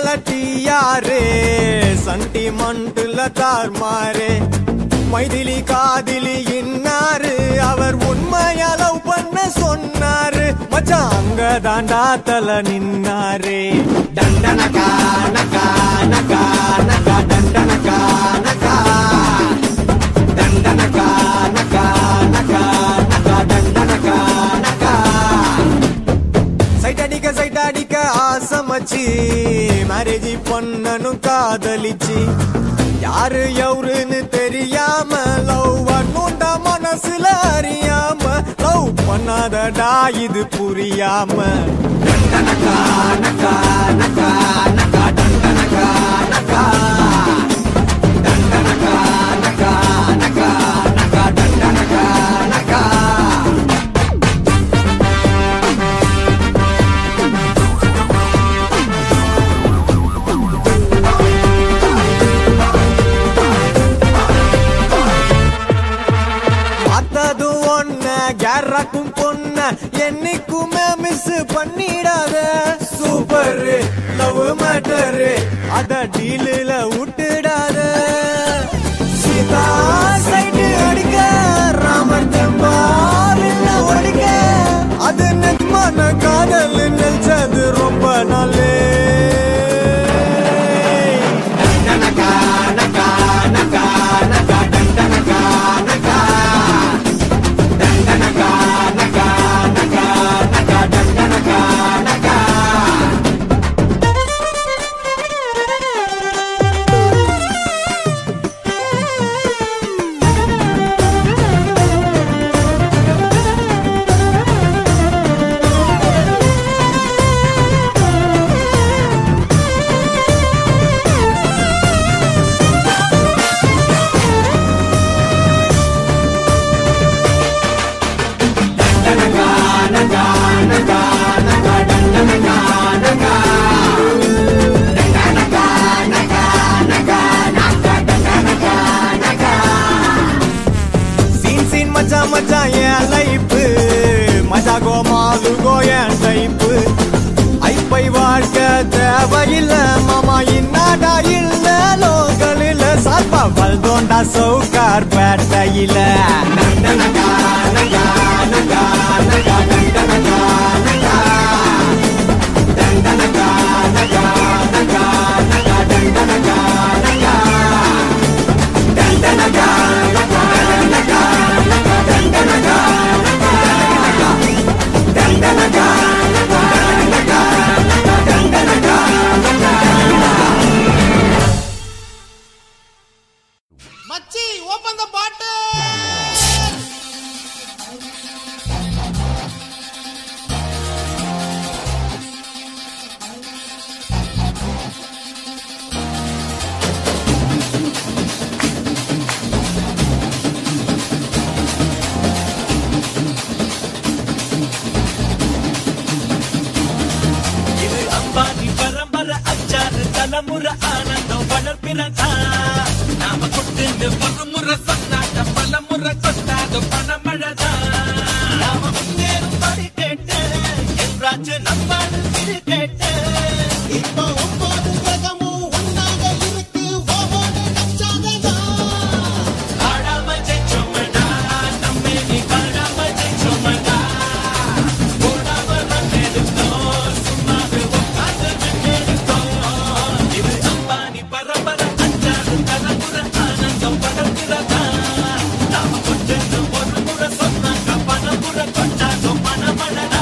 டியாரு சண்டிமண்டுல தார்மாரு மைதிலி காதிலி இன்னாரு அவர் உண்மையா லவ் பண்ண சொன்னாரு மச்சான் அங்க தாண்டா தல நின்னாரு டண்டனகா நகா நகா நகா டண்டனகா நகா டண்டனகா நகா நகா நகா டண்டனகா நகா சைட் அடிக்க சைட் அடிக்க ஆசமச்சு மேரேஜ் பண்ணனும் காதலிச்சு யாரு எவருன்னு தெரியாம லவ் பண்ணுண்டா மனசுல அறியாம லவ் பண்ணாதடா இது புரியாம டண்டனகா நகா நகா நகா டண்டனகா நகா டண்டனகா நகா நகா நகா டண்டனகா நகா பார்த்தது ஒன்ன கேரக்கும் பொண்ண என்னைக்குமே மிஸ் பண்ணிடாத சூப்பர் லவ் மேட்டர் அத டீலில் விட்டுடாத சீதா சைடு அடிக்க ராமர் தெம்பாவில் ஒடிக்க அது நெஜமான காதல் நினைச்சது ரொம்ப நாளே நகா நகா நகா நகா டண்டனகா நகா டண்டனகா நகா நகா நகா டண்டனகா நகா சீன் சீன் மச்சான் மச்சான் என் லைப்பு மஜாகோ மாலுகோ என் டைப்பு ஐப்பை வாழ்க்க தேவையில்ல மாமா இன்னாடா இல்ல லோக்கலில் சாப்பா வல்தோண்டா சவுக்கார் பேட்டையில நண்டனகா நகா நகா நகா நண்டனகா நகா டண்டனகா நகா நகா நகா டண்டனகா நகா டண்டனகா நகா நகா நகா டண்டனகா நகா டண்டனகா நகா நகா நகா டண்டனகா நகா மச்சி ஓபன் த பாட்டு இது அம்பானி பரம்பரை அச்சாறு தலைமுறை ஆனந்தம் வளர்ப்பிறதா நாம கொண்டு ஒரு முறை சொன்னாட்ட பல முறை கொட்டாத பணமழதா நாம முன்னேறும் படி கேட்டு என்றாச்சு நம்மாடு திரு கேட்டு இப்போ ஒன்பது கிரகமும் ஒன்னாக இருக்கு ஒவ்வொரு நட்சத்திரம் ஆடாம ஜெயிச்சோமடா நம்மே நீ காடாம ஜெயிச்சோமடா ஓடாம ரன் எடுத்தோம் சும்மாவே உட்கார்ந்து விட்டு எடுத்தோம் இது அம்பானி பரம்பரை அச்சாறு தலைமுறை ஆனந்தம் வளர்க்கிறதா நாம கொண்டு ஒரு முறை சொன்னாங்க பணம் முறை கொண்டாடும் மனமழடா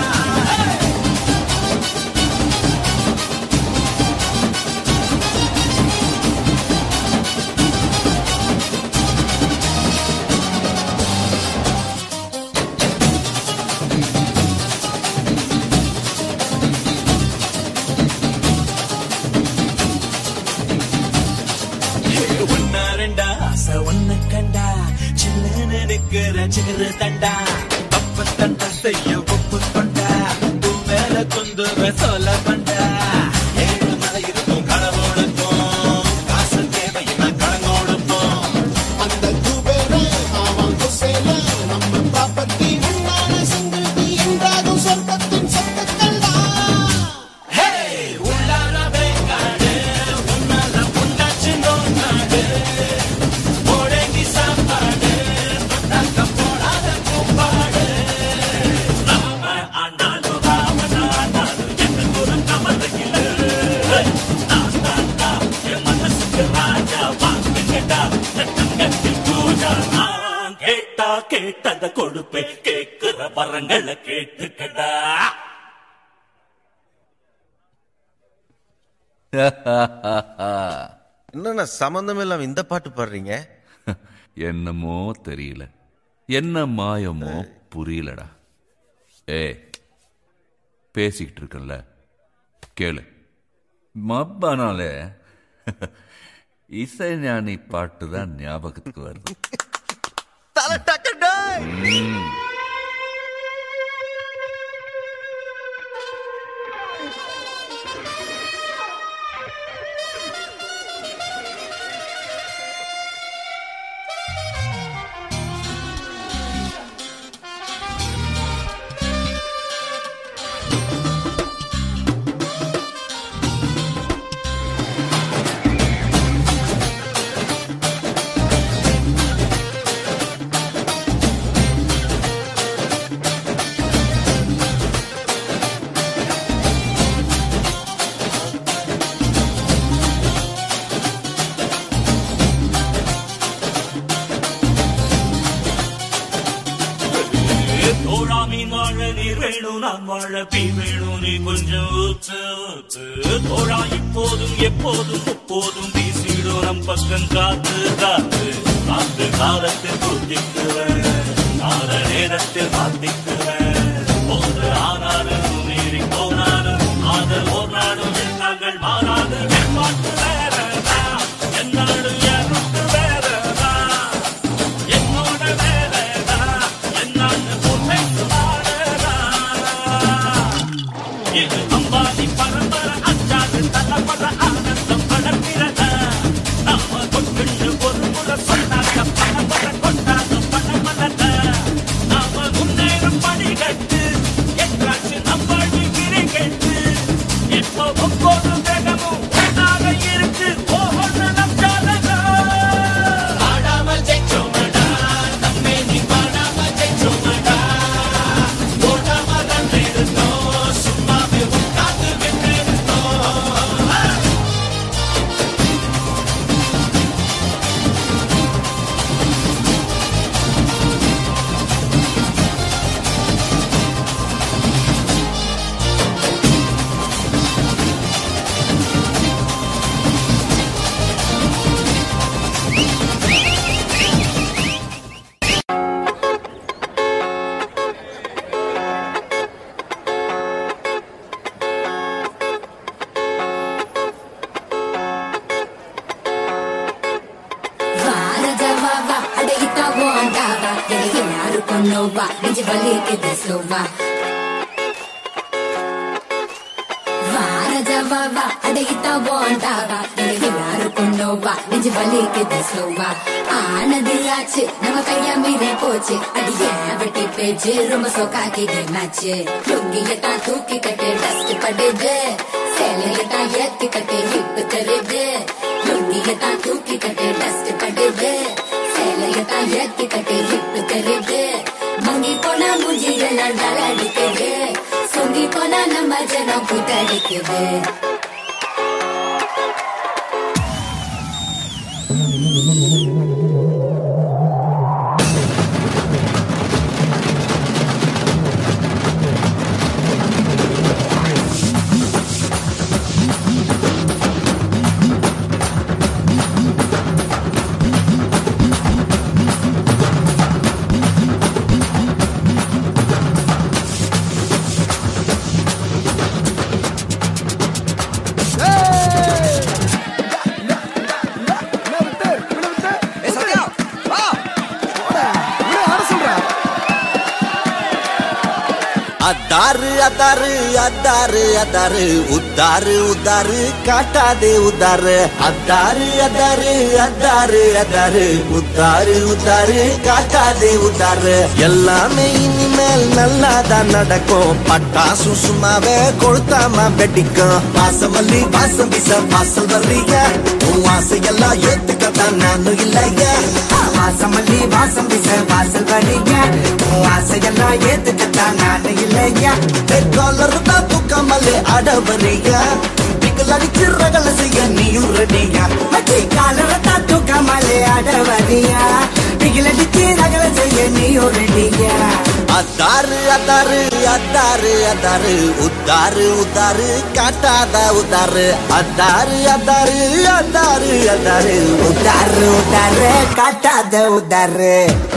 ஒன்னா ரெண்டா ஆசை ஒண்ணு கண்டா சில்லுன்னு நிக்கிற சிறு தண்டா தப்ப தண்டா செய்ய ஒப்பு கொண்டா பூ மேல குந்துற சொல்ல பண்டா ஏழு மலை இருக்கும் கடவோடுக்கும் காசு தேவையில்லை கடங்கோடுப்போம் அந்த குபேரன் அவன் குசேல நம்ம ப்ராப்பர்ட்டி உண்டான சிங்கிள் என்றாகும் சொர்க்கத்தின் சொத்துக்கள் உள்ளார வேங்கா கேட்டத கொடுப்பேன் கேட்கிற வரங்களை கேட்டுக்கடா என்னண்ணா சம்மந்தம் இல்லாம இந்த பாட்டு பாடுறீங்க என்னமோ தெரியல என்ன மாயமோ புரியலடா ஏ பேசிக்கிட்டு இருக்கல கேளு மப்பானாலே இசைஞானி பாட்டு தான் ஞாபகத்துக்கு வருது தலை டக்கடா தோழா மீன் வாழ நீர் வேணும் நான் வாழ பீ வேணும் நீ கொஞ்சம் ஊத்து ஊத்து தோழா இப்போதும் எப்போதும் எப்போதும் வீசிடும் நம் பக்கம் காத்து காத்து காத்து காலத்தில் பூத்திக்குவேன் கால நேரத்தில் மாத்திக்குவேன் போது ஆனாலும் மீறி போனாலும் ஆதல் ஓர் நாடும் எண்ணங்கள் மாறாது என் பாட்டு வேறதான் என்னாலும் என் ருட்டு வேறதான் என்னோட வேலைதான் என்னான்னு உண்மைக்கு வாழதான் இது அம்பானி பரம்பரை அஞ்சாது தலைமுறை ஆனந்தம் வளர்க்கிறதா நாம கொண்டு ஒரு முறை சொன்னாக்க பரம்பரை கொண்டாத பணமலத நாம முன்னேறும் படிகட்டு என்றாச்சு நம்மளி கிரிகட்டு இப்போ ஒவ்வொரு கிரகமும் ஒன்றாக இருக்கு ஒவ்வொன்று நம் ஜாதகம் ஆடாமல் ஜெயிச்சோமடா நம்மை நீ பாடாமல் ஜெயிச்சோமடா ஓடாம ரன் எடுத்தோம் சும்மாவே உட்கார்ந்து வென்றெடுத்தோம் வாரஜவாவா அடையிட்டா வாண்டாவா எனக்கு யாருக்கும் நோவா நிஜ வலிக்குது ஸ்லோவா வாரஜவாவா அடையிட்டா வாண்டாவா எனக்கு யாருக்கும் நோவா நிஜ வலிக்குது ஸ்லோவா ஆனது ஆச்சு நம்ம கையா மீறி போச்சு அது ஏன் வெட்டி பேச்சு ரொம்ப சோக்காக்கி மேட்ச்சு லுங்கிய தான் தூக்கி கட்டு டஸ்ட் படுது சேலைய தான் ஏத்தி கட்டு ஹிப்பு தருது லுங்கிய தான் தூக்கி கட்டு டஸ்ட் படுது சேலைய தான் ஏத்தி கட்டு ஹிப்பு தருது மங்கி போனா மூஞ்சி எல்லாம் டல் அடிக்குது சொங்கி போனா நம்ம ஜனம் புத்தடிக்குது அத்தாரு அத்தாரு அத்தாரு அத்தாரு உத்தாரு உத்தாரு காட்டாதே உத்தாரு அத்தாரு அத்தாரு அத்தாரு அத்தாரு உத்தாரு உத்தாரு காட்டாதே உத்தாரு எல்லாமே இனிமேல் நல்லாதான் நடக்கும் பட்டாசு சும்மாவே கொளுத்தாம வெடிக்கும் வாசமல்லி வாசம் வீச வாசல் வர்றீங்க உன் ஆசையெல்லாம் ஏத்துக்கத்தான் நானும் இல்லைங்க வாசமல்லி வாசம் வீச வாசல் வர்றீங்க உன் ஆசையெல்லாம் ஏத்துக்கத்தான் நானும் இல்லைங்க தெற்காலர் தான் தூக்காமலே அடவறீங்க பிக்கல் அடிச்சு ரகல செய்ய நீயும் ரெடியா காலர் தான் தூக்காமலே அடவறியா பிகில் அடிச்சு ரகல செய்ய நீ நானும் ரெடியா அத்தாரு அத்தாரு அத்தாரு அத்தாரு உத்தாரு உத்தாரு காட்டாத உத்தாரு அத்தாரு அத்தாரு அத்தாரு அத்தாரு உதாரு உதாரு காட்டாத உதாரு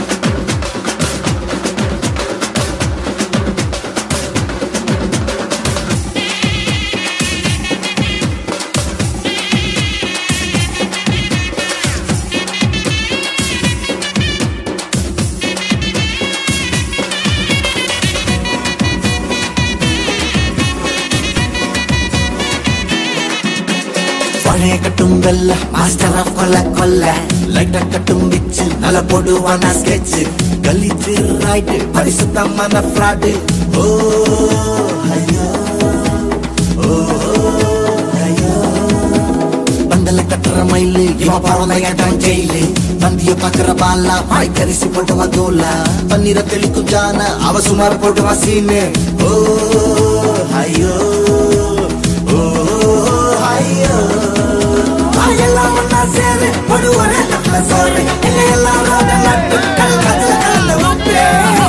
பழைய கட்டும் வெல்ல மாஸ்டர் ஆஃப் கொல்ல கொல்ல லைட்டா கட்டும் பிச்சு நல்ல போடுவான ஸ்கெட்ச் கலிச்சு ரைட்டு பரிசுத்தமான ஃப்ராடு ஓ ஐயோ ஓ ஐயோ பந்தல கட்டுற மயிலு இவன் பறந்த இடம் ஜெயிலு பந்திய பாக்குற பாலா வாய் கரிசி போட்டுவா தோலா பன்னீர தெளிக்கும் ஜான அவ சுமார் போட்டுவா சீனு ஓ ஐயோ ஓ ஐயோ எல்லாம் ஒன்னா சேரு ஒரு ஒரே தட்டுல சோறு எங்க எல்லாரோட நட்டு கல் கதல கலந்து விட்டு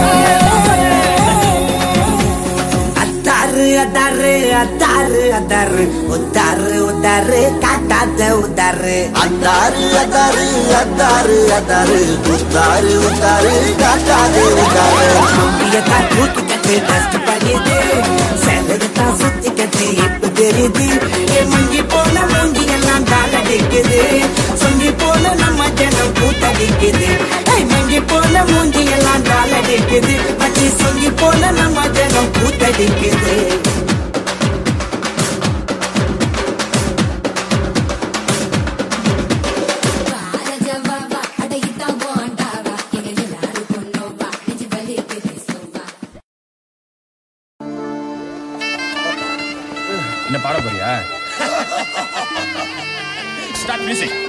அத்தாரு அத்தாரு அத்தாரு அத்தாரு உத்தாரு உத்தாரு காட்டாத உத்தாரு அத்தாரு அத்தாரு அத்தாரு அத்தாரு உத்தாரு உத்தாரு காட்டாதே உத்தாரு நம்பியத்தான் தூக்கி கட்டு டஸ்ட் பண்ணிது சேலகத்தான் சுத்தி கட்டு இப்ப தெரியுது என் மங்கி போன மூஞ்சி எல்லாம் தாளடிக்குது சொங்கி போன நம்ம ஜனம் கூத்தடிக்குது ஐ மங்கி போன மூஞ்சி எல்லாம் தாளடிக்குது மச்சி சொங்கி போன நம்ம ஜனம் கூத்தடிக்குது வார ஜவாவா அடையித்தா வாண்டாவா எங்க எல்லாருக்கும் நோவா நெஞ்சு வலிக்குது சோவா என்ன பாட போறியா ஸ்டார்ட் மியூசிக்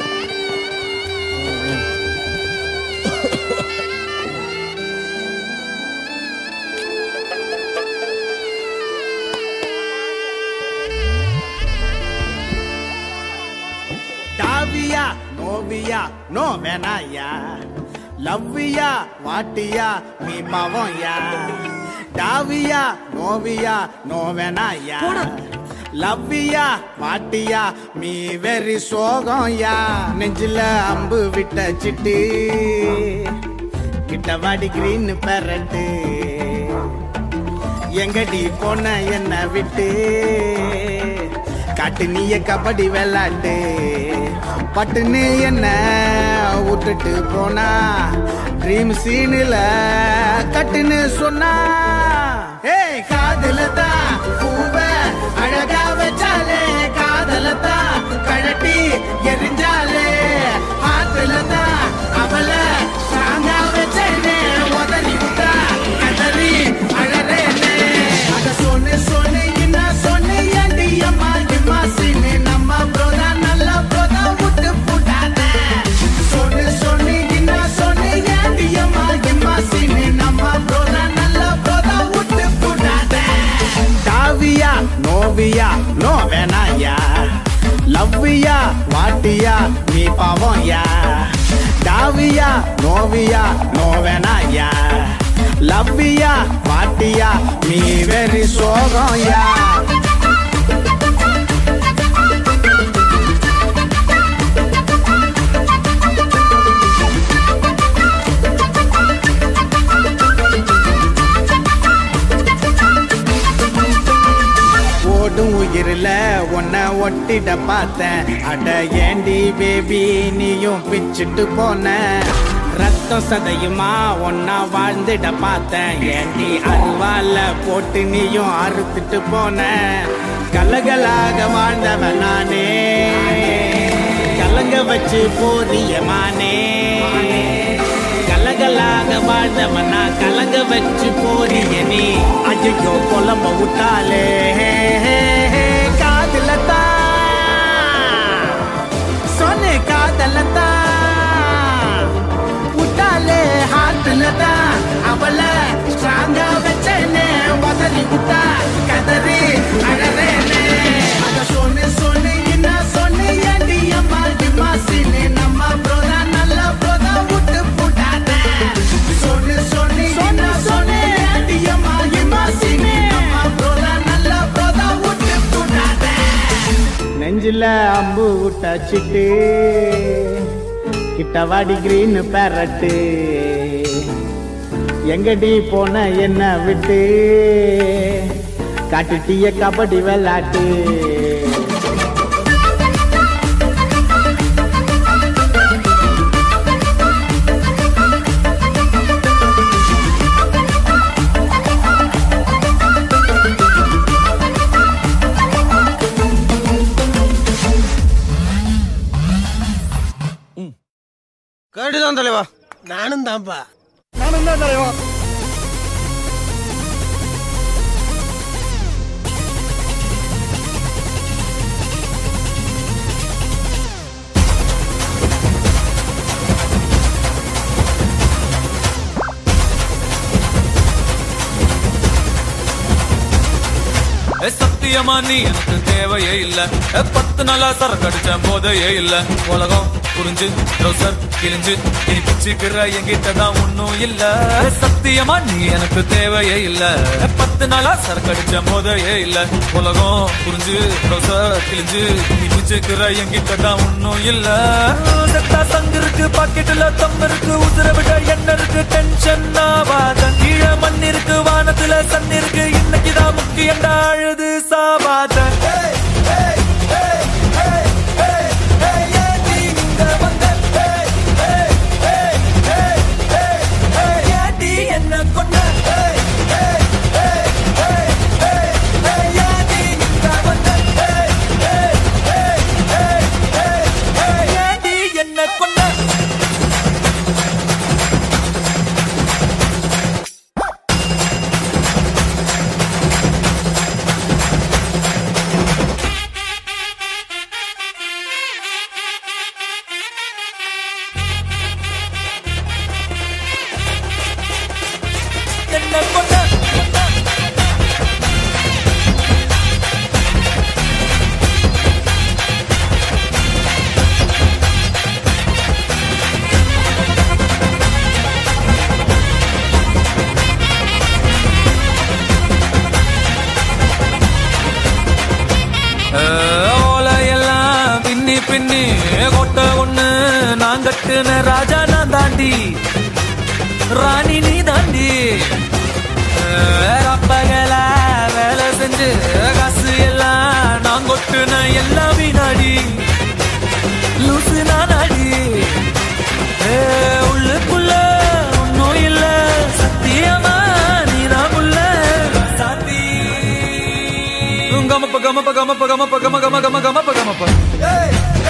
டாவியா நோவியா நோ வேணாயா லவ்வியா வாட்டியா மீ பாவம்யா டாவியா நோவியா நோ வேணாயா லவ்வியா வாட்டியா மீ வெறி சோகம்யா நெஞ்சில அம்பு விட்ட சிட்டு கிட்ட வாடி கிரீன் பெரட்டு எங்கடி போன என்ன விட்டு காட்டு நீய கபடி விளாட்டு பட்டுன்னு என்ன விட்டுட்டு போனா ட்ரீம் சீனுல கட்டுன்னு சொன்னா ஏய் காதுல தான் பூவ அழகா வச்சாலே காதல தான் கழட்டி எரிஞ்சாலே ஆத்துல தான் அவள சாங்கா வச்சேனே உதறி விட்டா கதறி அழறேனே அத சொன்னு சொன்னு என்ன சொன்னு ஏண்டி அம்மா இம்மா சீனு நம்ம ப்ரோதா நல்ல ப்ரோதா விட்டு போட்டாத சொன்னு சொன்னு என்ன சொன்னு ஏண்டி அம்மா இம்மா சீனு நம்ம ப்ரோதா நல்ல ப்ரோதா விட்டு போட்டாத டாவியா நோவியா நோ வேணாயா லவ்வியா வாட்டியா நீ பாவம் யா டாவியா நோவியா நோ வேணாயா லவ்வியா வாட்டியா நீ வெறி சோகம் யா ஓடும் உயிரில உன்னை ஒட்டிட பார்த்தேன் அட ஏண்டி பேபி நீயும் பிச்சுட்டு போன ரத்தம் சதையுமா ஒன்னா வாழ்ந்துட பார்த்தேன் ஏண்டி அருவால போட்டு நீயும் அறுத்துட்டு போன கலகலாக வாழ்ந்தவன் நானே கலங்க வச்சு போறியமானே கலகலாக வாழ்ந்தவனா கலங்க வச்சு போறிய நீ அஜய்யோ புலம்ப விட்டாலே காதுல தான் சொன்ன காதல தான் விட்டாலே ஹார்ட்ல தான் அவள ஸ்ட்ராங்கா வச்சேனே உதறி விட்டா கதறி அழறேனே அத சொன்னு சொன்னு என்ன சொன்னு ஏண்டி அம்மா டிம்மா சீனு நம்ம ப்ரோதா நல்ல ப்ரோதா விட்டு போட்டாத சொன்னு சொன்னு நெஞ்சில அம்பு விட்டாச்சிட்டு கிட்டவாடி கிரீன் பேரட்டு எங்கடி போன என்ன விட்டு காட்டுட்டிய கபடி விளாட்டு கேட்டுதான் தலைவா நானும் தான்ப்பா ஏ, சத்தியமா நீ எனக்கு தேவையே இல்ல ஏ, பத்து நாளா சரக்கு அடிச்ச போதையே இல்ல உலகம் புரிஞ்சு ரோசர் கிழிஞ்சு இனி பிச்சுக்கிற என்கிட்ட தான் ஒண்ணும் இல்ல ஏ, சத்தியமா நீ எனக்கு தேவையே இல்ல ஏ, பத்து நாளா சரக்கு அடிச்ச போதையே இல்ல உலகம் புரிஞ்சு ரோசர் கிழிஞ்சு இனி பிச்சுக்கிற என்கிட்ட தான் ஒண்ணும் இல்ல செத்தா சங்கு இருக்கு பாக்கெட்டுல தம் இருக்கு உசுர விட என்ன இருக்கு டென்ஷன் ஆவாத கீழே மண் இருக்கு வானத்துல சன் இருக்கு இன்னைக்குதான் முக்கியண்டா அழுது சாவாத என்ன கொண்ட என்ன கொண்ட என்ன கொண்ட ஓலையெல்லாம் பின்னி பின்னி கொட்ட ஒண்ணு நான் கட்டுன ராஜா நான் தாண்டி ராணி நீ தாண்டி அப்பகல வேலை செஞ்சு காசு எல்லாம் நான் கொட்டுன எல்லாம் வீணாடி லூசு நானாடி ஏ, உள்ளுக்குள்ள ஒன்னும் இல்ல சத்தியமா நீதான் உள்ள சாத்தி கமப்ப கமப்ப கமப்ப கமப்ப கம கம கம கமப்ப கமப்ப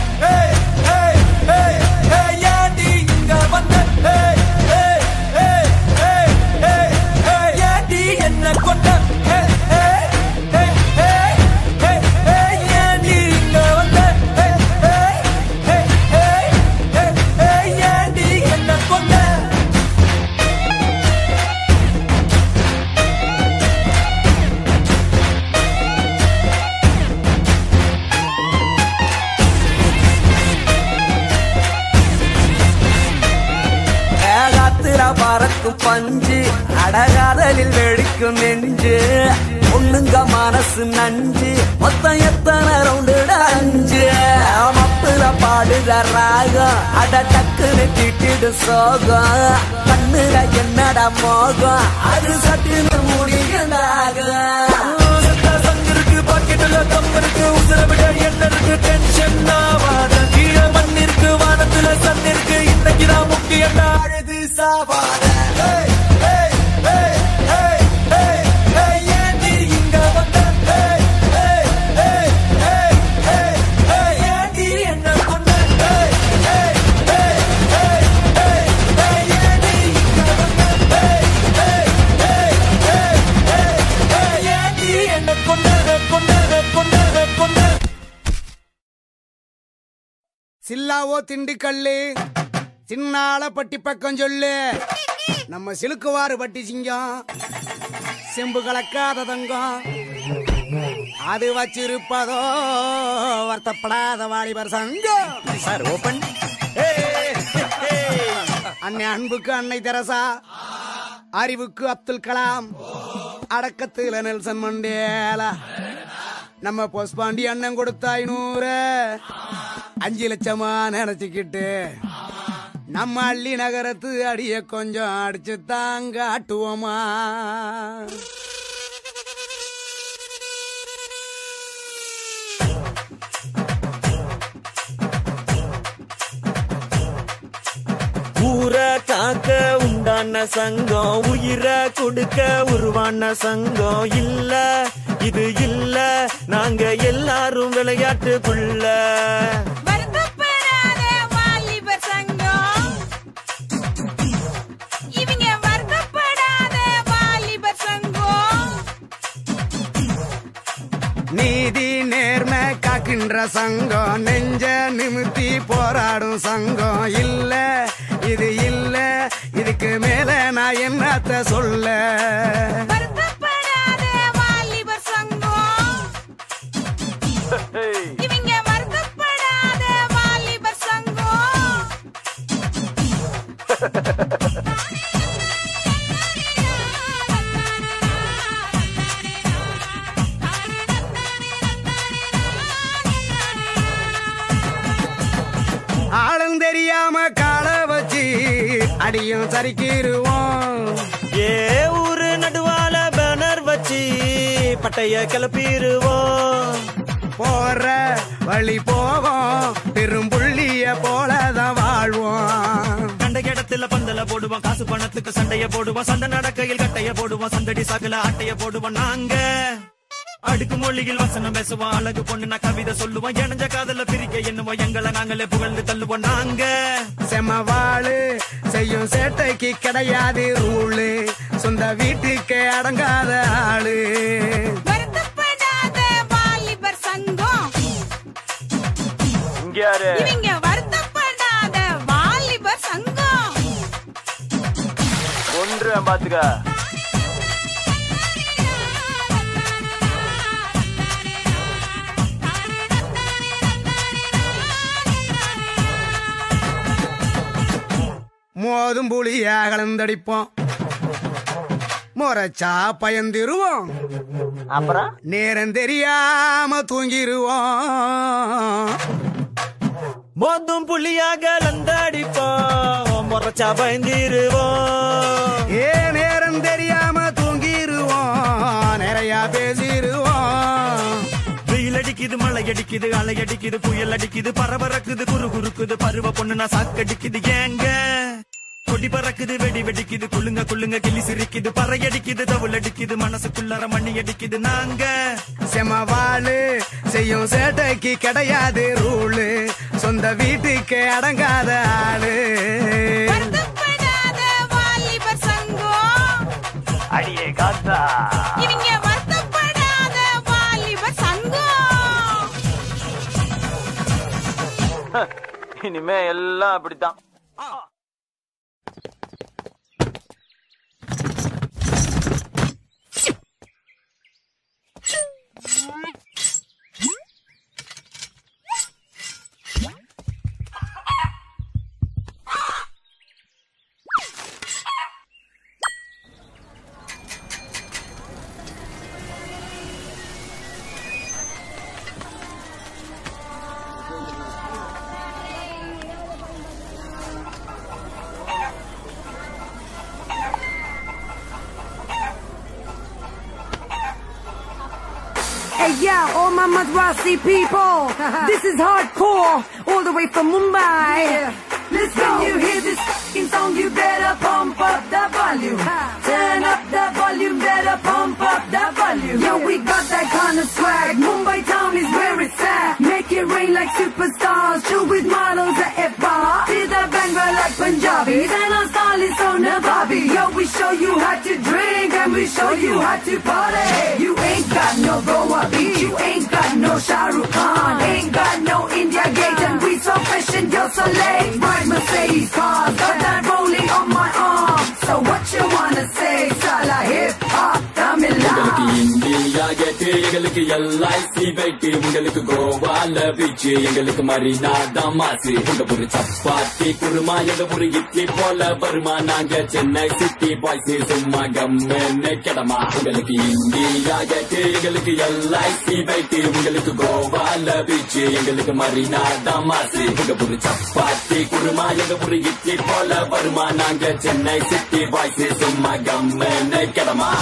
என்ன கொண்ட என்ன கொண்ட ஏகாத்திர பறக்கும் பஞ்சு அடகாதலில் வெடிக்கும் நெஞ்சு ஒண்ணுங்க மனசு நஞ்சு மொத்தம் எத்தனை ரவுண்டு அஞ்சு மப்புல பாடுற ராகம் அட டக்குன்னு திட்டிடு சோகம் கண்ணுல என்னடா மோகம் அது சட்டுன்னு முடியலாகும் சங்கிருக்கு பாக்கெட்டுல தம் இருக்கு உசுர விட என்ன இருக்கு டென்ஷன் ஆவாத கீழே மண் இருக்கு வானத்துல சன் இருக்கு இன்னைக்குதான் முக்கியம் அழுது சாவாத ஏண்டி இங்க வந்த ஏண்டி என்ன கொண்ட ஏண்டி இங்க வந்த ஏண்டி என்ன கொண்ட கொண்ட கொண்ட கொண்ட சில்லாவோ திண்டுக்கல்லு சின்னால பட்டி பக்கம் சொல்லு நம்ம சிலுக்குவாறு பட்டி சிங்கம் செம்பு கலக்காத தங்கம் அது வச்சிருப்பதோ வருத்தப்படாத வாலிபர் சங்கம் சார் ஓபன் அன்னை அன்புக்கு அன்னை தெரசா அறிவுக்கு அப்துல் கலாம் அடக்கத்துல நெல்சன் மண்டேலா நம்ம பொஸ்பாண்டி அண்ணன் கொடுத்த ஐநூறு அஞ்சு லட்சமா நினைச்சுக்கிட்டு நம்ம அள்ளி நகரத்து அடிய கொஞ்சம் அடிச்சு தாங்க ஆட்டுவோமா ஊரை காக்க உண்டான சங்கம் உயிரை கொடுக்க உருவான சங்கம் இல்ல இது இல்ல நாங்க எல்லாரும் விளையாட்டுக்குள்ள வருத்தப்படாத வாலிபர் சங்கம் இவங்க வருத்தப்படாத வாலிபர் சங்கம் நீதி நேர்மை காக்கின்ற சங்கம் நெஞ்ச நிமித்தி போராடும் சங்கம் இல்ல இது இல்ல இதுக்கு மேல நான் என்னத்த சொல்ல வருத்தப்படாத வாலிபர் சங்கம் இவங்க வருத்தப்படாத வாலிபர் சங்கம் ஆளும் தெரியாம கால வச்சு அடியும் சரிக்கிருவோம் ஏ ஊரு நடுவால பேனர் வச்சு பட்டைய கிளப்பிடுவோம் போற வழி போவோம் பெரும்புள்ளிய போலதான் வாழ்வோம் கண்ட இடத்துல பந்தல போடுவோம் காசு பணத்துக்கு சண்டைய போடுவோம் சண்டை நடக்கையில் கட்டைய போடுவோம் சந்தடி சாக்குல ஆட்டைய போடுவோம் நாங்க அடுக்கு மொழியில் வசனம் பேசுவோம் அழகு பொண்ணு நான் கவிதை சொல்லுவோம் இணைஞ்ச காதல பிரிக்க என்னவோ எங்களை நாங்களே புகழ்ந்து தள்ளுவோம் நாங்க செமவாளு செய்யும் சேட்டைக்கு கிடையாது ரூலு சொந்த வீட்டுக்கு அடங்காத ஆளு வருத்தப்படாத வாலிபர் சங்கம் இங்க யாரு இவங்க வருத்தப்படாத வாலிபர் சங்கம் ஒன்று பாத்துக்க மோதும் புளியா கலந்தடிப்போம் முறைச்சா பயந்திருவோம் அப்புறம் நேரம் தெரியாம தூங்கிருவோம் மோதும் புள்ளியாக லந்தாடிப்போம் முறைச்சா பயந்திருவோம் ஏ நேரம் தெரியாம தூங்கிருவோம் நிறைய பேசிருவோம் வெயில் அடிக்குது மழை அடிக்குது அலை அடிக்குது புயல் அடிக்குது பரபரக்குது குறு குறுக்குது பருவ பொண்ணு நான் சாக்கடிக்குது ஏங்க கொடி பறக்குது வெடி வெடிக்குது குள்ளுங்க குள்ளுங்க கிளி சிரிக்குது பறை அடிக்குது தவுள் அடிக்குது மனசுக்குள்ளார மண்ணி அடிக்குது நாங்க செமவாளு செய்யும் சேட்டைக்கு கிடையாது ரூலு சொந்த வீட்டுக்கு அடங்காத ஆளு வருத்தப்படாத வாலிபர் சங்கம் அடியே காத்தா இவங்க வருத்தப்படாத வாலிபர் சங்கம் இனிமே எல்லாம் அப்படித்தான் Hey yeah, all my Madrasi people, this is hardcore, all the way from Mumbai. Let's go. When you hear this fucking song, you better pump up the volume. Turn up the volume, better pump up the volume. Yo, we got that kind of swag. Mumbai town is where it's at. Make it rain like superstars. Chill with models at F-bar. See the banger like Punjabis. And our style is so nababi. Yo, we show you how to drink and we show you how to party. You ain't got no Goa beach. You ain't got no Shah Rukh Khan. Ain't got no India Gate. And we so fresh and you're so late. Ride Mercedes cars. Got that rolling on my arm. So what you wanna say? Sala hip hop, Tamil India கெட்டு எங்களுக்கு LIC wait உங்களுக்கு கோவால beach எங்களுக்கு மரினா தான் மாசு உங்க ஒரு சப்பாத்தி குருமா எங்க ஒரு இட்லி போல வருமா நாங்க சென்னை சிட்டி பாய்ஸ் சும்மா கம்மென்னு கிடமா உங்களுக்கு இந்தியா கேட்டு எங்களுக்கு எல்ஐசி வெயிட் உங்களுக்கு கோவால பீச் எங்களுக்கு மரினா தான் மாசு உங்க ஒரு சப்பாத்தி குருமா எங்க ஒரு இட்லி போல வருமா நாங்க சென்னை சிட்டி பாய்ஸ் சும்மா கம்மென்னு கிடமா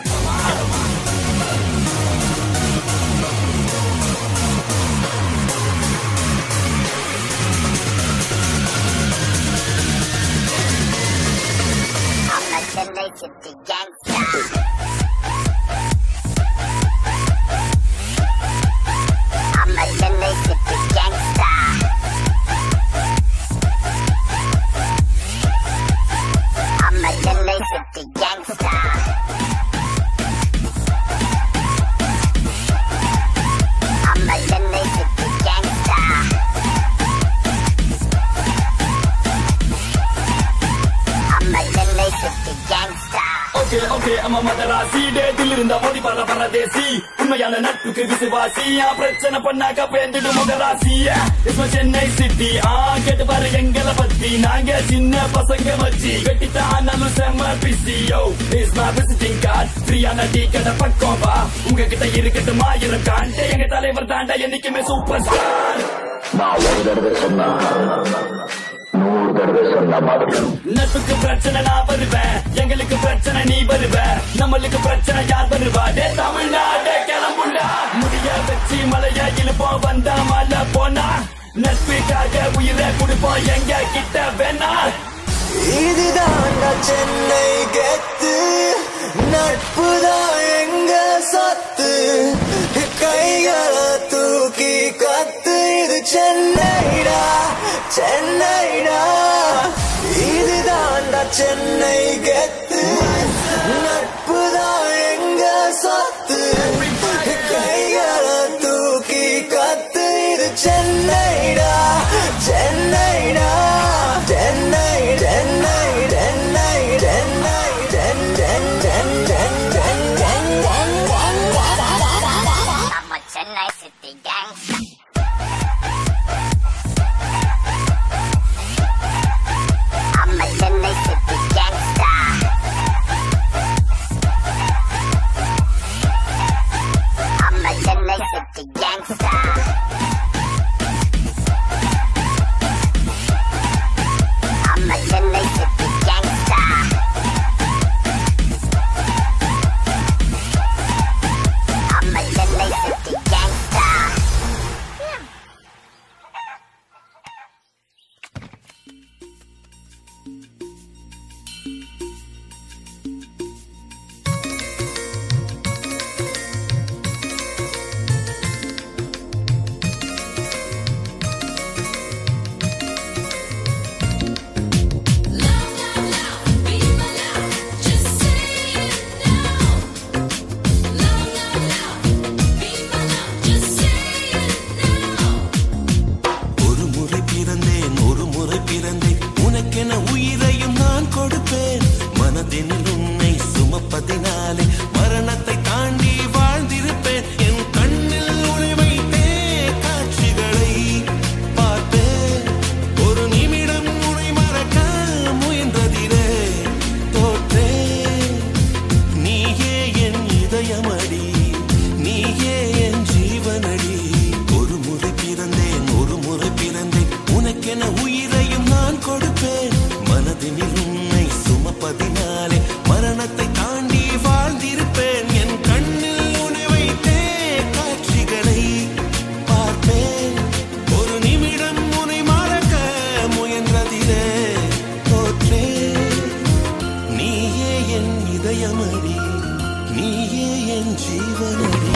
I'm a Chennai City gangster. I'm a Chennai City gangster. I'm a Chennai City gangster. I'm a Chennai City gangster. I'm a Chennai City gangster. Okay okay அம்மா மதராசி டேட்டில் இருந்த மோதி பர பரதேசி உண்மையான நட்புக்கு விசுவாசி ஆ, பிரச்சனை பண்ணாக்க பேந்துடு முகராசி இஸ்ம சென்னை சிட்டி ஆ கேட்டு பாரு எங்களை பத்தி நாங்க சின்ன பசங்க வச்சு கட்டித்த ஆனாலும் செம்ம பிசியோ இஸ்மா விசிட்டிங் கார்டு ஃப்ரீயான டீ கடை பக்கம் வா உங்ககிட்ட இருக்கட்டும் ஆயிரம் காண்டே எங்க தலைவர் தாண்டா என்னைக்குமே சூப்பர் ஸ்டார் நான் ஒரு தடவை சொன்னா நூறு தடவை சொன்ன மாதிரி நட்புக்கு பிரச்சனை நான் வருவேன் எங்களுக்கு பிரச்சனை நீ வருவ நம்மளுக்கு பிரச்சனை யார் வருவா டே தமிழ்நாடு கிளம்புண்டா முடிய வச்சு மலைய இழுப்போம் வந்தா மலை போனா நட்புக்காக உயிரை கொடுப்போம் எங்க கிட்ட வேணா இதுதான்டா சென்னை கெத்து நட்புதான் எங்க சத்து கைகளை தூக்கி கத்து இது சென்னைடா சென்னைடா இதுதான்டா சென்னை கெத்து நட்புதான் எங்க சத்து கைகளை தூக்கி கத்து இது சென்னைடா சென்னைடா Chennai Chennai Chennai Chennai Sen Sen Sen Sen Sen Sen I'm a Chennai City gangster. I'm a Chennai City gangster. I'm a Chennai City gangster. I'm a Chennai City gangster. I'm a Chennai City gangster. ஒரு முறை பிறந்தேன் ஒரு முறை பிறந்தேன் உனக்கென உயிரையும் நான் கொடுப்பேன் மனதினில் உன்னை சுமப்பதினாலே மரணத்தை தாண்டி வாழ்ந்திருப்பேன் என் கண்ணில் உனை வைத்தே காட்சிகளை பார்த்தேன் ஒரு நிமிடம் உனை மறக்க முயன்றதிலே தோற்றேன் நீயே என் இதயமடி நீயே என் ஜீவனடி ஒரு முறை பிறந்தேன் ஒரு முறை பிறந்தேன் உனக்கென உயிரையும் நான் கொடுப்பேன் மனதினில் உன்னை சுமப்பதினாலே மரணத்தை தாண்டி வாழ்ந்திருப்பேன் என் கண்ணில் உன்னை வைத்தே காட்சிகளை பார்ப்பேன் ஒரு நிமிடம் உன்னை மறக்க முயன்றதிலே தோற்றேன் நீயே என் இதயமடி நீயே என் ஜீவனடி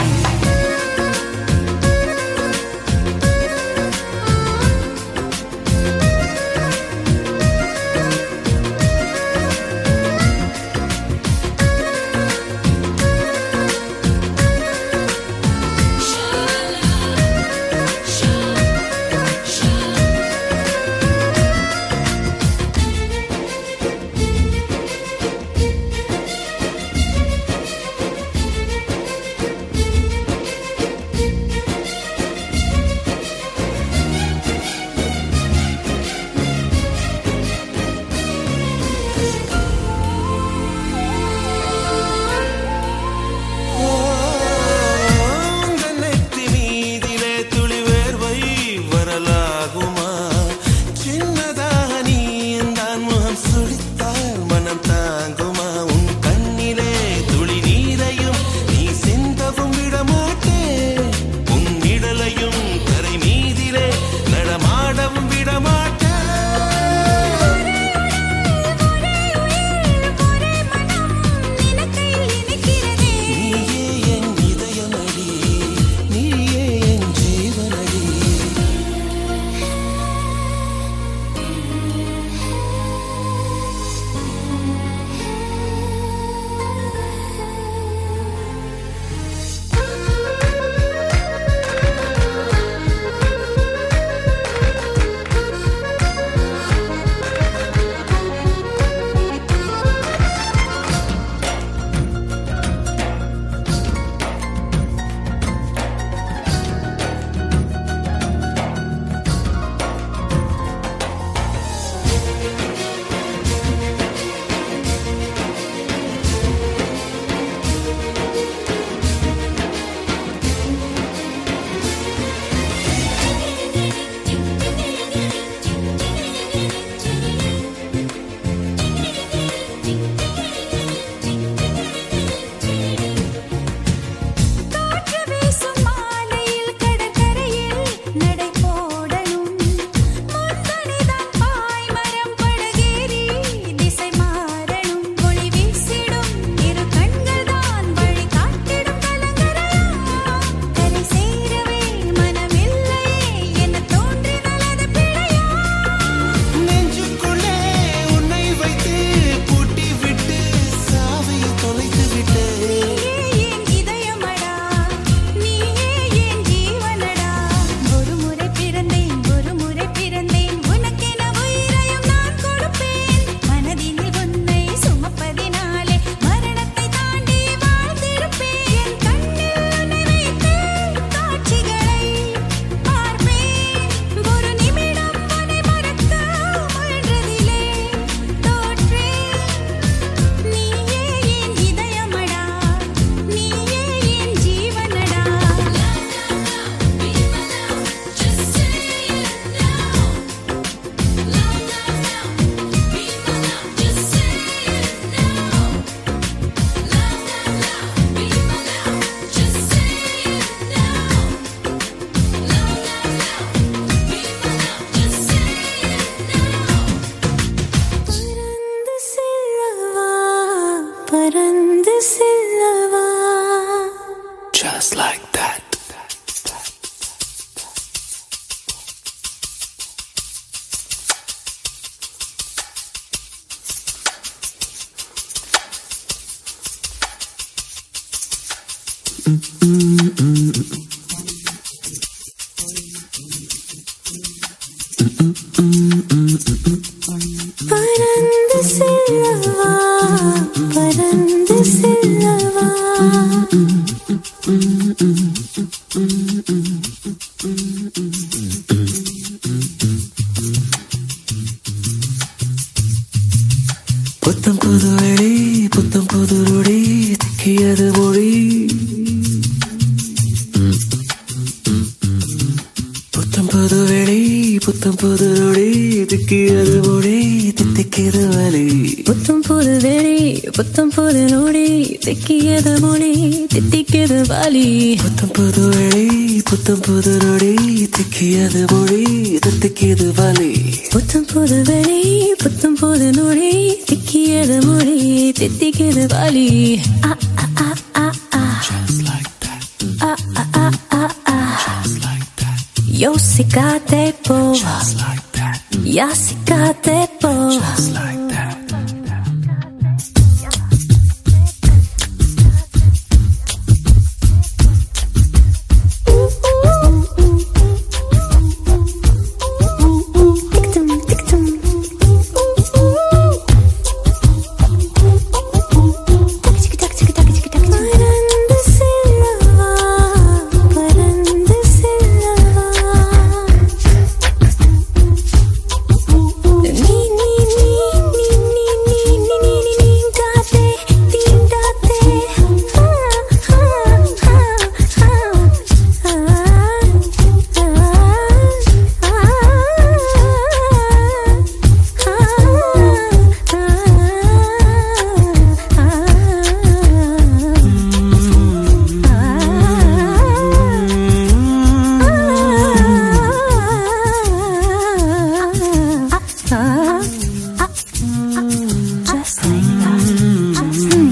பறந்து செல்லவா Just like that. பறந்து செல்லவா பறந்து செல்லவா புத்தம் புது வெளி புத்தம் புது நொடி திக்கியது மொழி புத்தம் புது வெளி புத்தம் புது நொடி திக்கியது மொழி தித்திக்கிது வலி புத்தம் புது வேலை புத்தம் புது நோடி திக்கியது மொழி தித்திக்கியது வாலி புத்தம் புது வெளி புத்தம் புது நொடி திக்கியது மொழி தித்திக்கிது வலி புத்தம் புது வேலை புத்தம் புது நோடி திக்கியது மொழி தித்திக்கியது வாலி ஆ ஆ ஆ ஆ ஆ ஆ ஆ ஆ ஆ ஆ Yosikate po Yasikate po பறந்து செல்லவா பறந்து செல்லவா நீ நீ நீ நீ நீ நீ நீ நீ நீ நீங்காதே தீண்டாதே ஆ ஆ ஆ Just like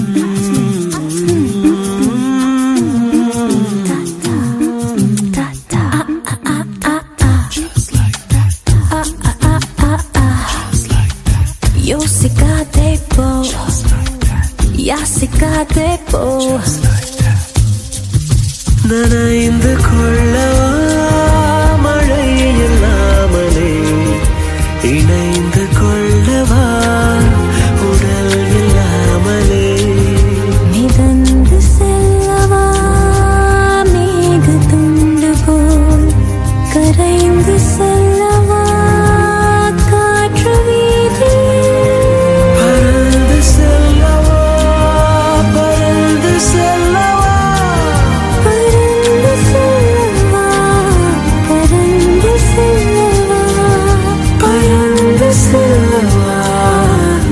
Yosikate po Yasikate po நனைந்து கொள்ளவா மழை இல்லாமலே இணைந்து கொள்ளவா உடல் இல்லாமலே மிதந்து செல்லவா மேக துண்டு போல் கரைந்து செல்லவா காற்று வீதி பறந்து செல்லவா பறந்து செல்லவா பறந்து செல்லவா பறந்து செல்லவா பறந்து செல்லவா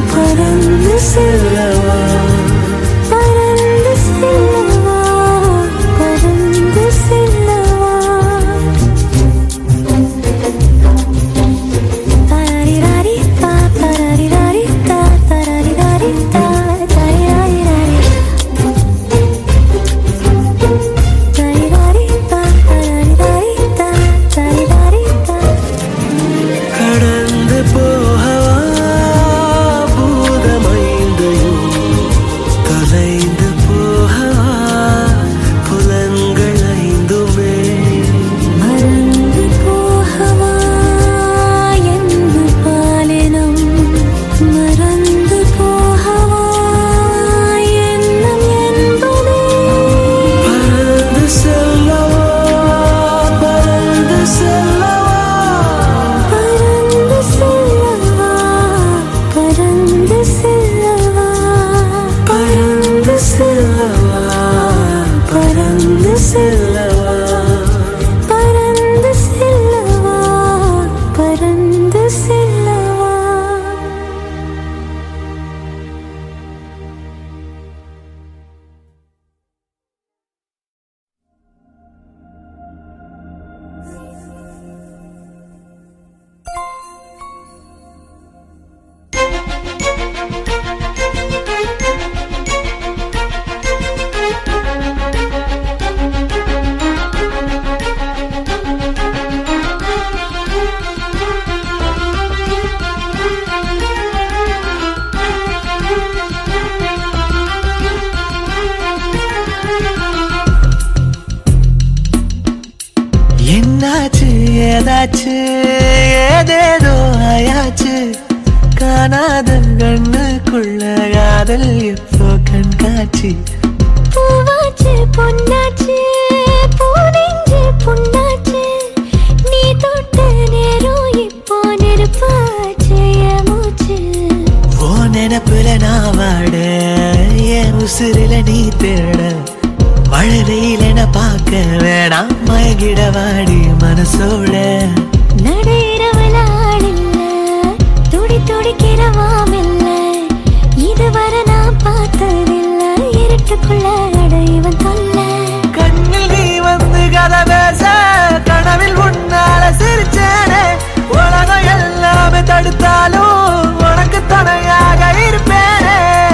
வந்தாச்சு ஏதேதோ ஆயாச்சு காணாத கண்ணுக்குள்ள காதல் இப்போ கண்காட்சி பூவாச்சு பொன்னாச்சு பூனெஞ்சு புண்ணாச்சு நீ தொட்ட நேரம் இப்போ நெருப்பாச்சு என் மூச்சு ஓ நினப்புல நான் வாட என் உசுரில நீ தேட மழை வெயிலென பார்க்க வேணாம் மயங்கிட வாடி மனசோட நடையிறவளாடில்ல துடி துடிக்கிற மாமில்ல இதுவரை நான் பார்த்ததில்ல இருட்டுக்குள்ள அடைவன் தொல்ல கண்ணில் நீ வந்து கதை பேச கனவில் உன்னால சிரிச்சேனே உலகம் எல்லாமே தடுத்தாலும் உனக்கு துணையாக இருப்பேனே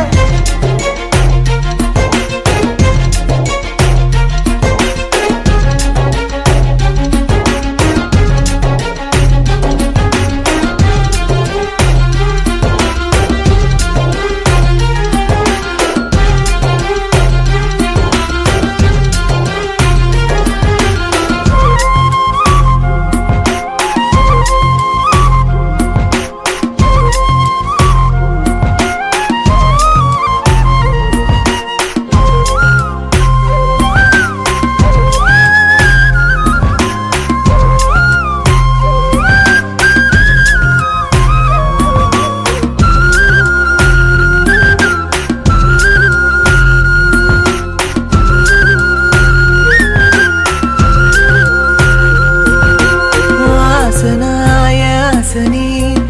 வாசனாய ஆசனி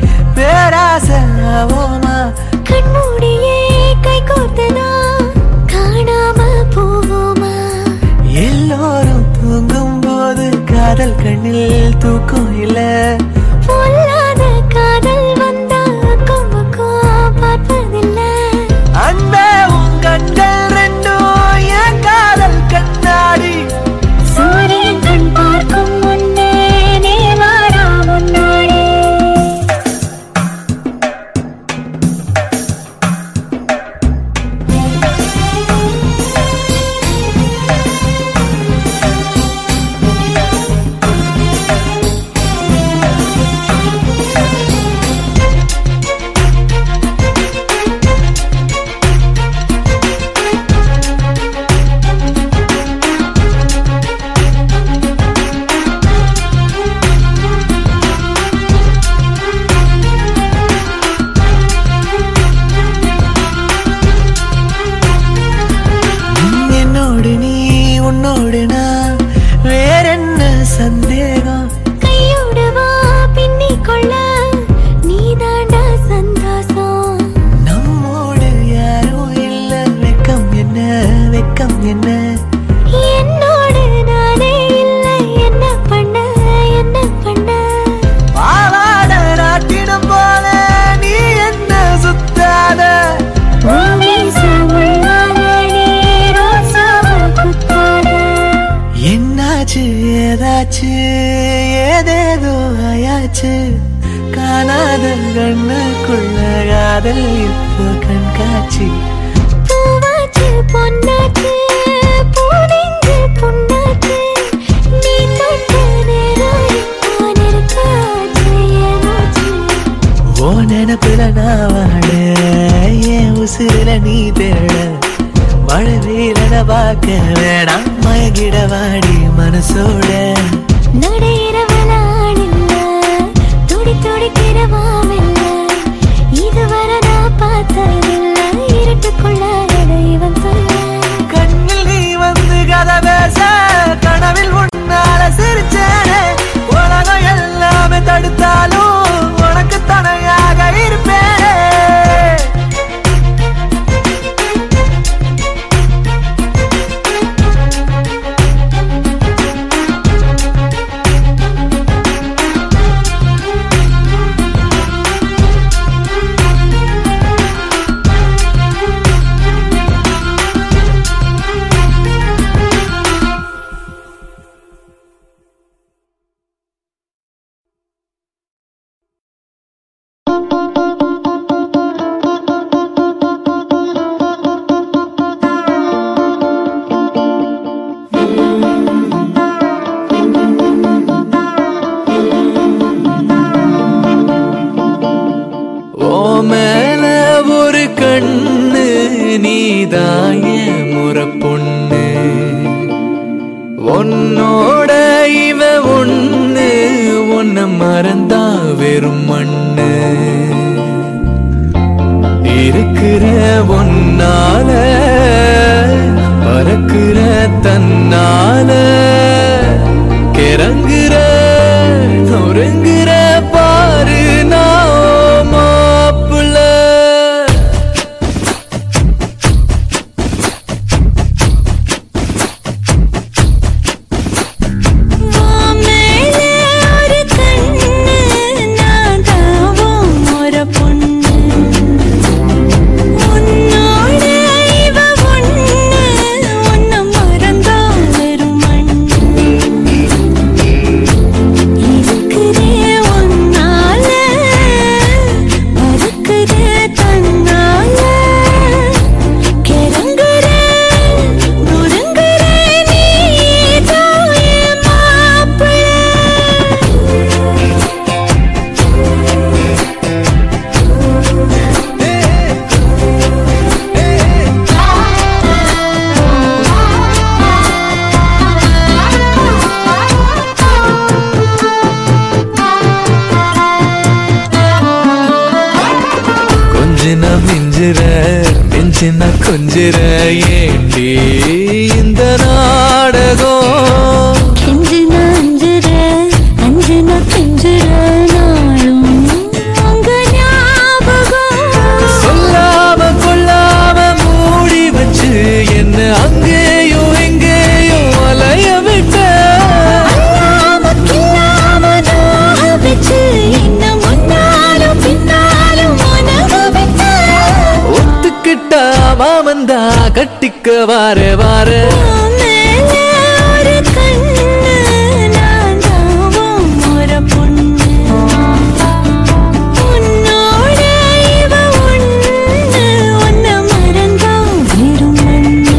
பேராசவோமா கண்மூடியே கை கோர்த்தனா காணாம போவோமா எல்லோரும் தூங்கும் போது காதல் கண்ணில் தூக்கம் இல்ல பொல்லாத காதல் வந்தா அக்கம் பக்கம் பார்ப்பதில்லை அன்பே உன் கண்கள் ரெண்டும் என் காதல் கண்ணாடி சூரியன் கண் பார்க்கும் முன்னே நீ வாடா முன்னாடி என்னோடு நீ உன்னோடு நான் வேறென்ன சந்தேகம் கையோடு வா பின்னிக் கொள்ள நீ தாண்டா சந்தோஷம் நம்மோடு யாரும் இல்ல வெக்கம் என்ன வெக்கம் என்ன என்னோடு நானே இல்லை என்ன பண்ண என்ன பண்ண பாவாட நாட்டிடம் போல நீ என்ன சுத்தாத என்னாச்சு ஏதாச்சு ஏதேதோ ஆயாச்சு காணாத கண்ணுக்குள்ள காதல் இப்போ கண்காட்சி பூவாச்சு பொன்னாச்சு பூனெஞ்சு புண்ணாச்சு நீ தொட்ட நேரம் இப்போ நெருப்பாச்சு என் மூச்சு ஓ நினப்புல நான் வாட என் உசுரில நீ தேட மழை வெயிலன பார்க்க வேணாம் மயங்கிட வாடி மனசோட நடையிறவளாடில்ல துடி துடிக்கிற மாமில்ல இதுவரை நான் பார்த்ததில்ல இருட்டுக்குள்ள இவன் சொல்ல கண்ணில் நீ வந்து கதை பேச கனவில் உன்னால சிரிச்சேனே உலகம் எல்லாமே தடுத்தாலும் உனக்கு துணையாக இருப்பேனே ஆ நீதாய முறை பொண்ணு உன்னோட இவ ஒண்ணு உன்னை மறந்தா வெறும் மண்ணு இருக்கிற ஒன்னால பறக்கிற தன்னால கிறங்குற நொறுங்குற பாரு நான் மாப்பிள்ள மேலே ஒரு கண்ணு நான் தாவும் ஒரு பொண்ணு உன்னோட இவ ஒண்ணு உன்னை மறந்தா வெறும் மண்ணு இருக்கிறே ஒன்னால மறுக்கிறே தன்னால கிறங்குறே நொறுங்குறே நீதான் என் மாப்பிள்ளை கொஞ்சின மிஞ்சிற மிஞ்சின கொஞ்சிற ஏண்டி இந்த நாடகம் கெஞ்சின அஞ்சுற அஞ்சின கெஞ்சுற நாளும் உங்க ஞாபகம் சொல்லாம கொள்ளாம மூடி வச்சு என்ன அங்கேயும் எங்கேயும் அலைய விட்ட அல்லாம கில்லாம நோக வச்சு என்ன முன்னாலும் பின்னாலும் உனக விட்ட ஒத்துக்கிட்டா மாமந்தா கட்டிக்க வார வார மேலே ஒரு கண்ணு நான் தாவும் ஒரு பொண்ணு உன்னோட இவ ஒண்ணு உன்னை மறந்தா வெறும் மண்ணு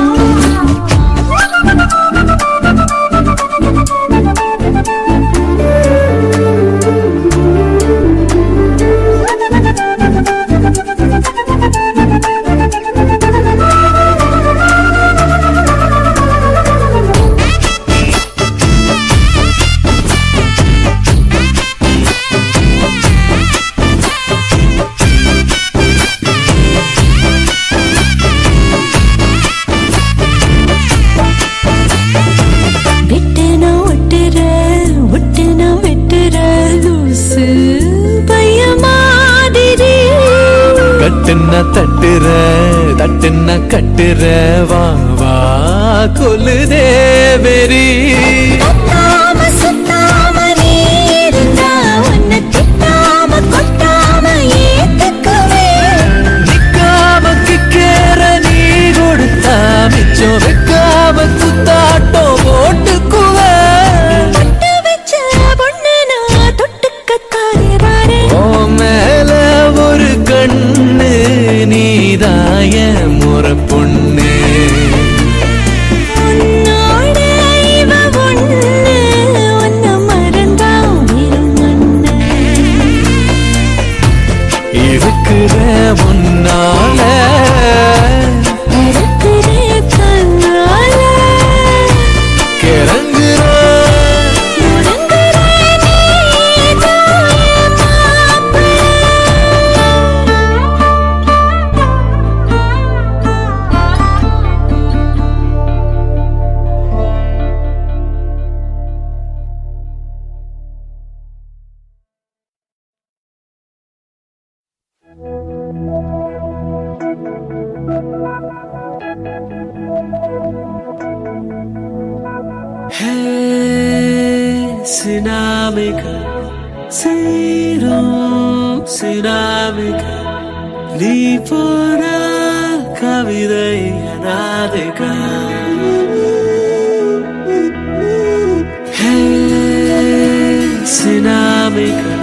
விட்டுனா ஒட்டுற ஒட்டுனா வெட்டுற லூசு பைய மாதிரி கட்டுன தட்டுற தட்டுன கட்டுற வா வா கொல்லுதே வெறி கத்தாம சுத்தாம நீ இருந்தா உன்னை திட்டாம கொட்டாம ஏத்துக்குவேன் நிக்காம கிக்கேற நீ கொடுத்தா மிச்சம் வைக்காம குத்தாட்டம் போட்டுக்குவ பட்டு வச்ச பொண்ணு நான் தொட்டுக்கத்தாரே வாரே ஓ மேல ஒரு கண்ணு நீதாய முறை பொண்ணு உன்னோட இவ ஒண்ணு உன்னை மறந்தா வெறும் மண்ணு இருக்கிற முன்னால நடக்கிறே கண்ணால கிறங்குற முடங்குறே நீதான் என் மாப்பிள்ளை சுனாமிகா சீரும் சுனாமிகா நீ போன கவிதை அனாதைகா சுனாமிகா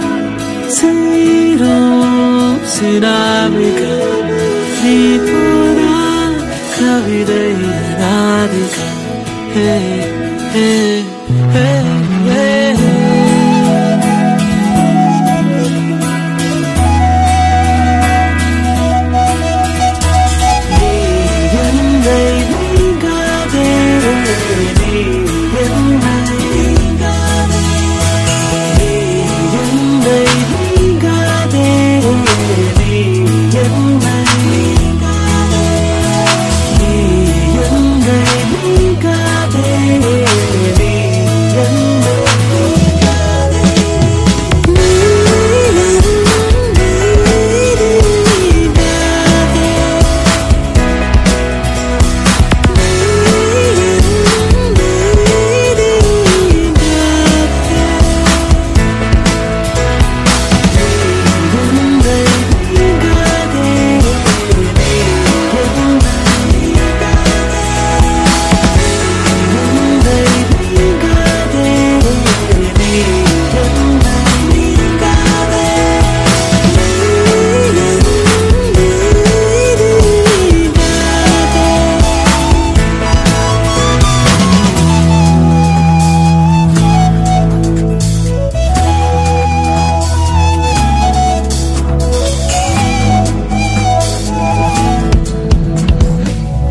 சீரும் சுனாமிகா நீ போன கவிதை அனாதைகா Hey, hey, hey, hey. நீ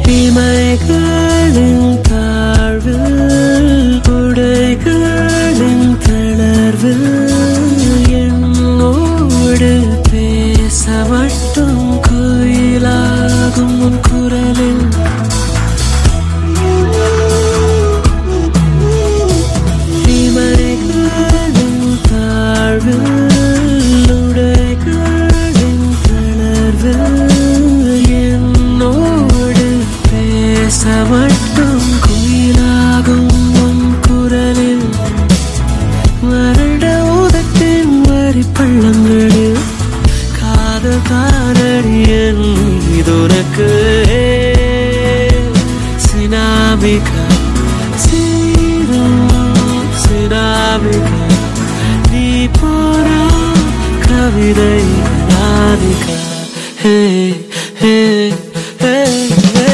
இமைகளின் தாழ்வில் உடைகளின் தளர்வில் என்னோடு பேச மட்டும் குயிலாகும் உன் குரலில் இமைகளின் தாழ்வில் உடைகளின் தளர்வில் என்னோடு பேச மட்டும் குயிலாகும் உன் குரலில் வருட உதட்டின் வரி பள்ளங்களில் காதல் காரடியன் இதுனக்கு சினாமிகா சீரும் சினாமிகா நீ போனா கவிதை ராதிகா ஹே ஹே ஹே ஹே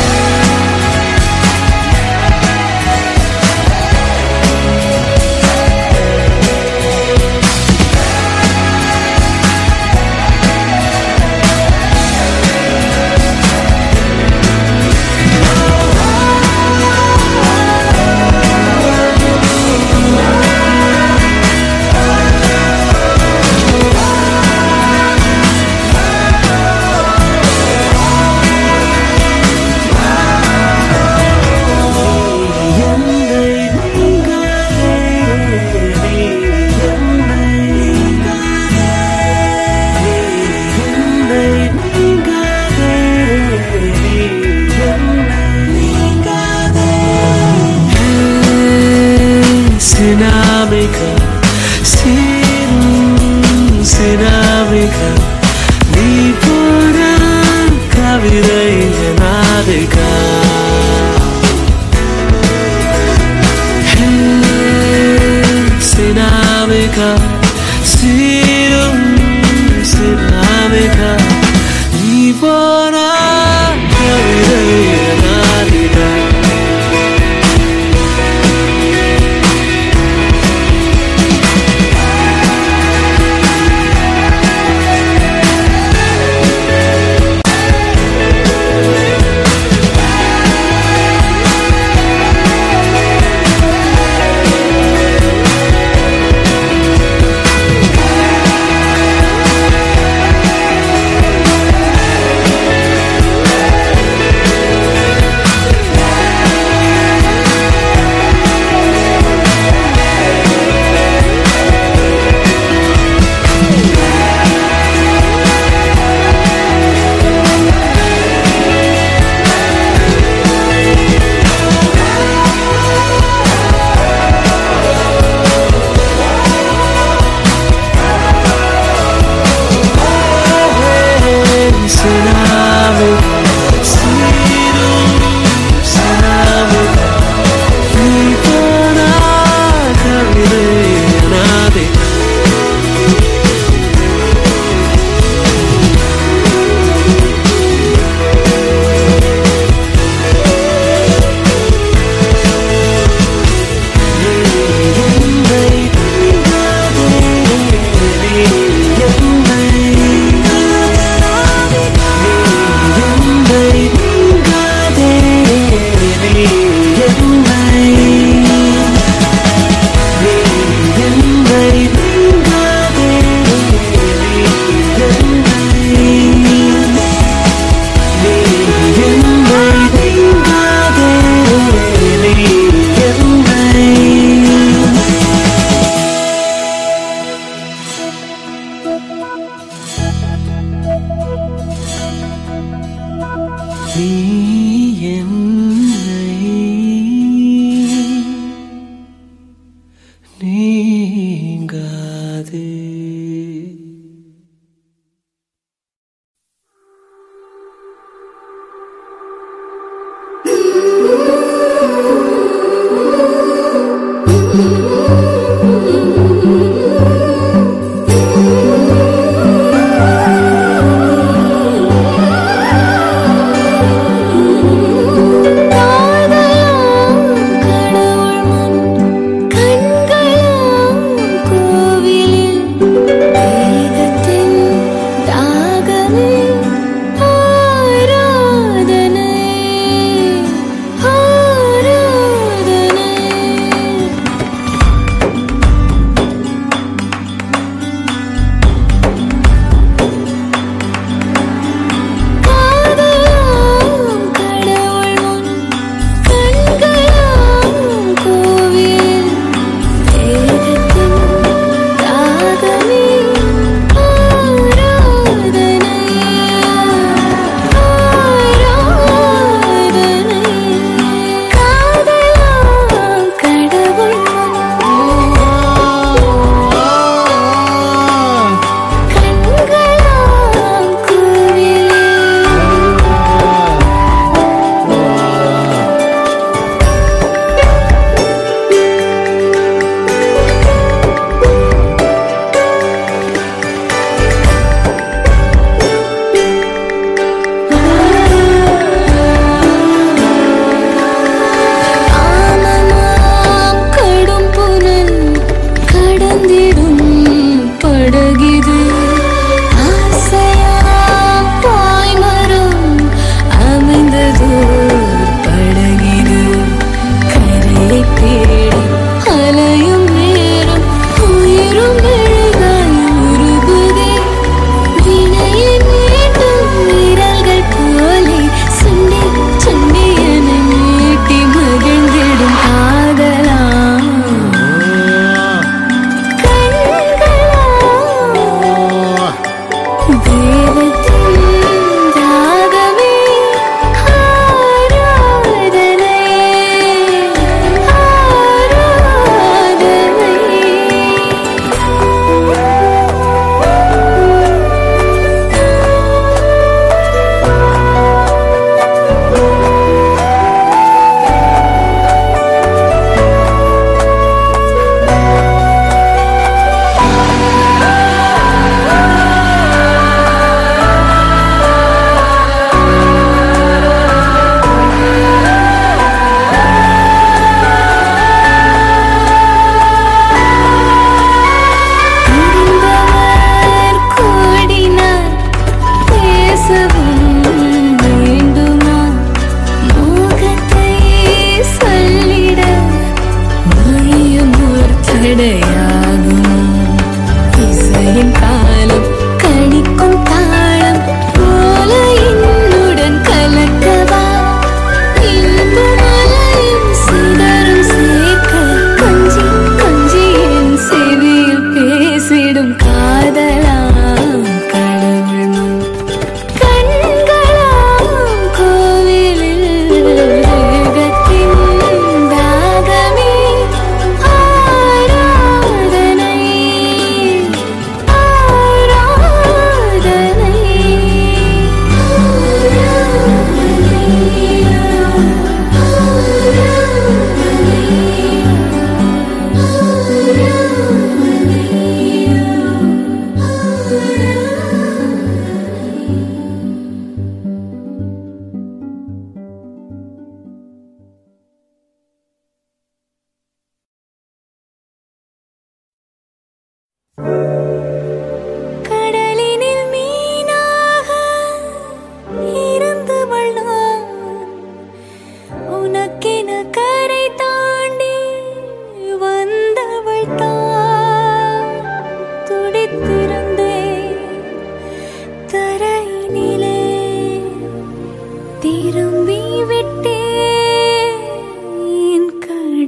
Sinamica, sin Sinamica, நீ போன கவிதை ஜனாதிகா Sinamica, சீரும் Sinamica, நீ போன கவிதை ஜனாதிகா Tsunami, Sirum, tsunami, Nipona kavide nade. நீ என்